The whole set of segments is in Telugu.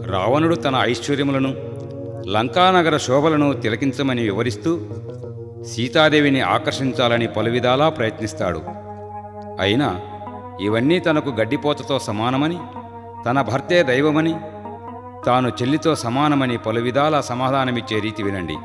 రావణుడు తన ఐశ్వర్యములను లంకానగర శోభలను తిలకించమని వివరిస్తూ సీతాదేవిని ఆకర్షించాలని పలువిధాలా ప్రయత్నిస్తాడు అయినా ఇవన్నీ తనకు గడ్డిపోతతో సమానమని తన భర్తే దైవమని తాను చెల్లితో సమానమని పలువిధాలా సమాధానమిచ్చే రీతి వినండి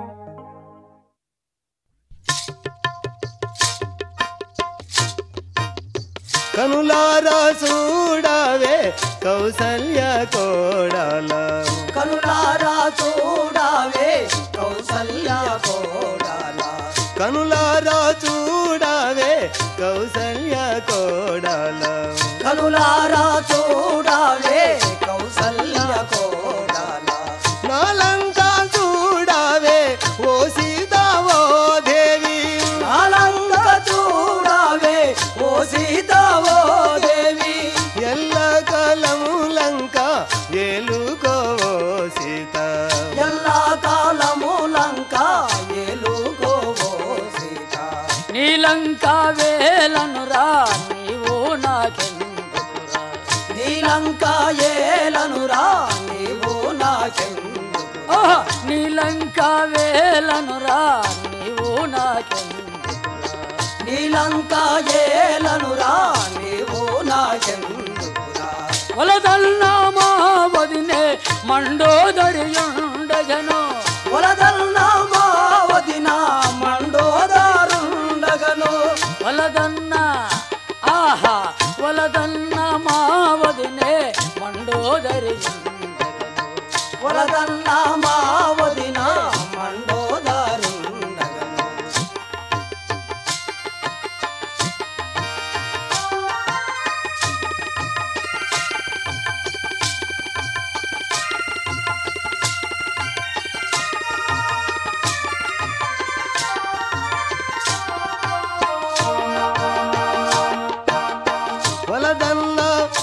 కనులారా చూడవే కౌసల్య కోడల కనులారా చూడవే కౌసల్య కోడాల కనులారా చూడవే కౌసల్య కోడల కనులారా చూడవే కౌసల్య కోడాల నాలంకా చూడవే ఓ సీతా ఓ దేవి నాలంక చూడవే ఓ సీత ఓ దేవి ఎల్ల కలములంక ఏలుకో ఓ సీత ఎల్లా కాలము లంక ఏలుకోవో సీత నీలంక వేలనురా నీవు నాకెందుకురా నీలంక ఏలనురా నీవు నాకెందుకు ఓహ్! నీలంక వేలనురా నీవు నాకెందుకురా నీలంక ఏలనురా నీవు నాకెందుకురా వలదల్నామా వదినే మండోదరియుండగను వలదల్నా మావదిన మండోదారుండగను వలదన్న ఆహా వలదన్న మా వదినే మండోదరియుండగను వలదల్నా మావదిన మండోదారుండగను వలదన్న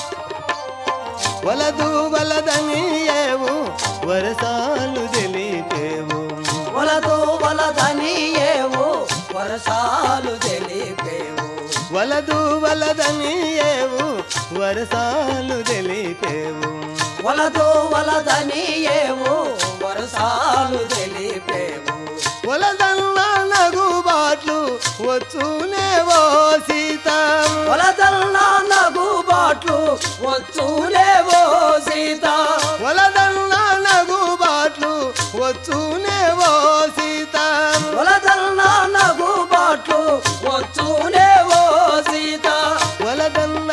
వలదు వలదని ఏవు వరసాలు తెలిపేవు వలదు వలదని ఏవు వరసాలు తెలిపేవు వలదు వలదని ఏవు వరసాలు తెలిపేవు వలదు వలదని ఏవు వరసాలు తెలిపేవు వలదన్న నగుబాట్లు వచ్చునేవో సీత వలదల్లా నగుబాట్లు వచ్చులేవో సీత వలదన్న నగుబాట్లు వచ్చునేవో సీత వలదల్లా నగుబాట్లు వచ్చులేవో సీత వలదన్న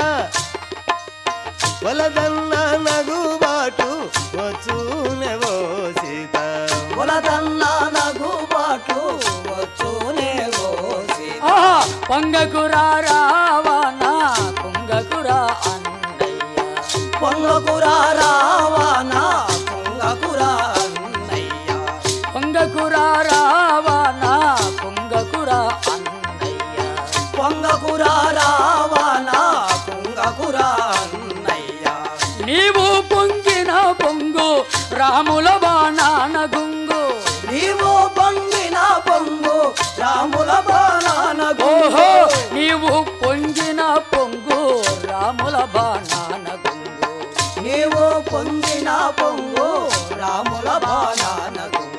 వలదన్న నగుబాటు వచ్చునేవో సీత వలదల్లా నగుబాట్లు వచ్చులేవో సీత ఆహా పొంగకురా రావణ కుంగకురా అన్నయ్య పొంగకురా రావానా పొంగకురా అన్నయ్య పొంగకురా రావణ కుంగకురా అన్నయ్య పొంగకురా రావానా పొంగకురా అన్నయ్య నీవు పొంగిన పొంగు రాముల బాణాన గుంగు నీవు పొంగిన పొంగు రాముల బాణాన ఓహో గుంగు నీవు పొంగిన పొంగు రాముల బాణాన గుంగు నీవు పొంగిన పొంగు రాముల బాణాన గుంగు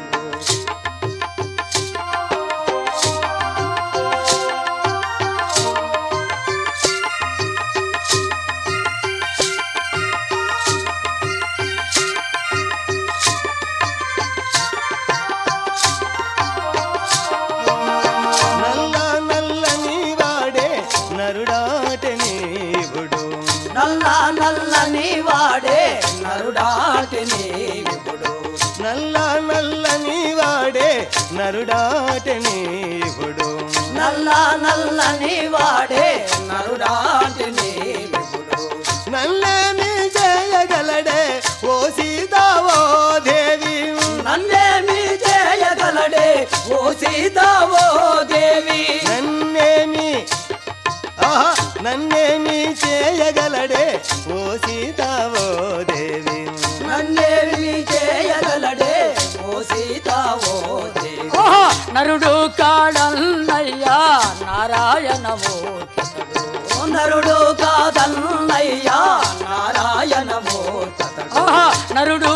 నల్ల నల్లని వాడే నరుడాట నీవుడు నల్ల నల్లని వాడే నరుడాటి నీవుడు నల్ల నల్లని వాడే నరుడాట నీవుడు నల్ల నల్లని వాడే నరుడాటి నీవుడు నల్లేమి చేయగలడే ఓ సీతా ఓ దేవి నన్నేమి చేయగలడే ఓ సీత ఓ దేవి నన్నేమి ఆహా నన్నేమి చేయగలడే ఓ సీతా ఓ దేవి నన్నేమి చేయగలడే ఓ సీత ఓ దేవి ఓహో నరుడు కాడన్నయ్యా నారాయణమూర్తితడు ఓ నరుడు కాదన్నయ్యా నారాయణ మూర్తడు ఆహా నరుడు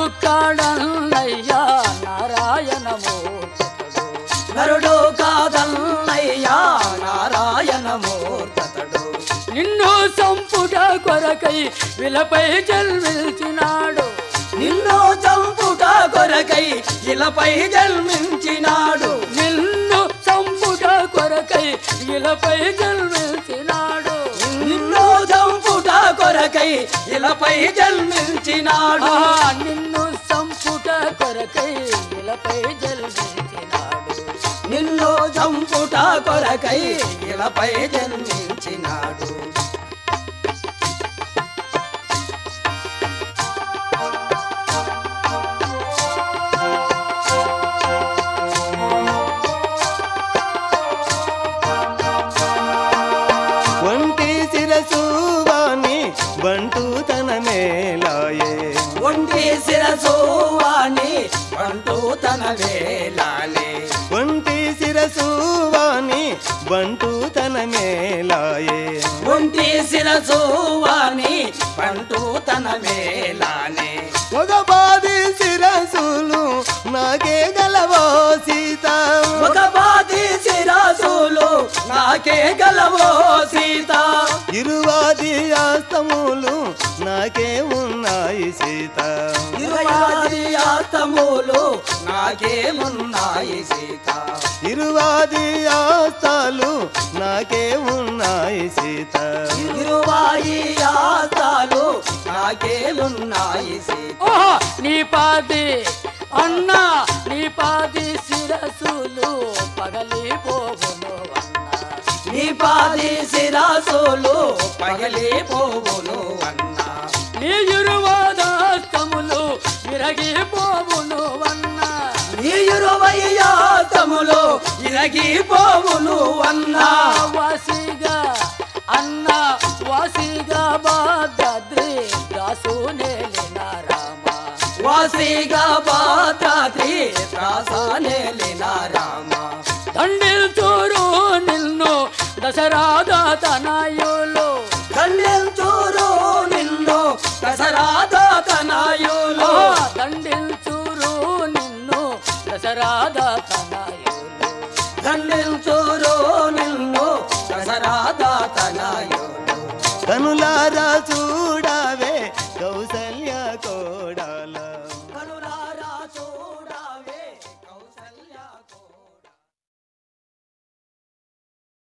కొరకై విలపై జన్మించినాడు నిన్ను చంపుట కొరకై ఇలపై జన్మించినాడు నిన్ను చంపుట కొరకై ఇలపై జన్మించినాడు నిన్ను చంపుట కొరకై ఇలపై జన్మించినాడు ఆ, నిన్ను చంపుట కొరకై ఇలపై జన్మించినాడు నిన్ను చంపుట కొరకై ఇలపై జన్మించినాడు ఒంటి శిరసు వాణి బంటు తన మేలాయే ఒంటి శిరసు వాణి అంటూ తన వేలాలే ఒంటి శిరసు వాణి బంటు తన మేలాయే ఒంటి శిరసు వాణి అంటూ తన వేలానే ఒక పాది శిరసులు నాకే గలవో సీత ఒక పాతి శిరసులు నాకే గలవో సీత ఇరువాది ఆస్తములు నాకే ఉన్నాయి సీత ఇరువాది ఆస్తములు నాకేమున్నాయి సీత ఇరువాది ఆస్తాలు నాకే ఉన్నాయి సీత ఇరువాయి ఆస్తాలు నాకేమున్నాయి సీత ఓహో నీ పాది అన్నా నీ పాది శిరసులు పగలిపోవును అన్నా నీ పాది శిరాసులు పగిలిపోవును అన్నా నీ ఇరువాదాస్తములు విరగిపోవును అన్నా నీ ఇరువై ఆస్తములు ఇరగిపోవును అన్నా వాసిగా అన్న వాసిగా బాద్రి దాసునేలిన రామ వాసిగా బాత్రాత్రి రాసానేలిన రామ దండిల్చూరు నిన్ను దశరాధ తనయులు దండెంచూరు నిన్ను దసరాధ తనాయులు దండిల్చూరు నిన్ను దశరాధ తనయులు దండెంచూరు నిన్ను దసరాధ తనాయులు కనులారా చూడ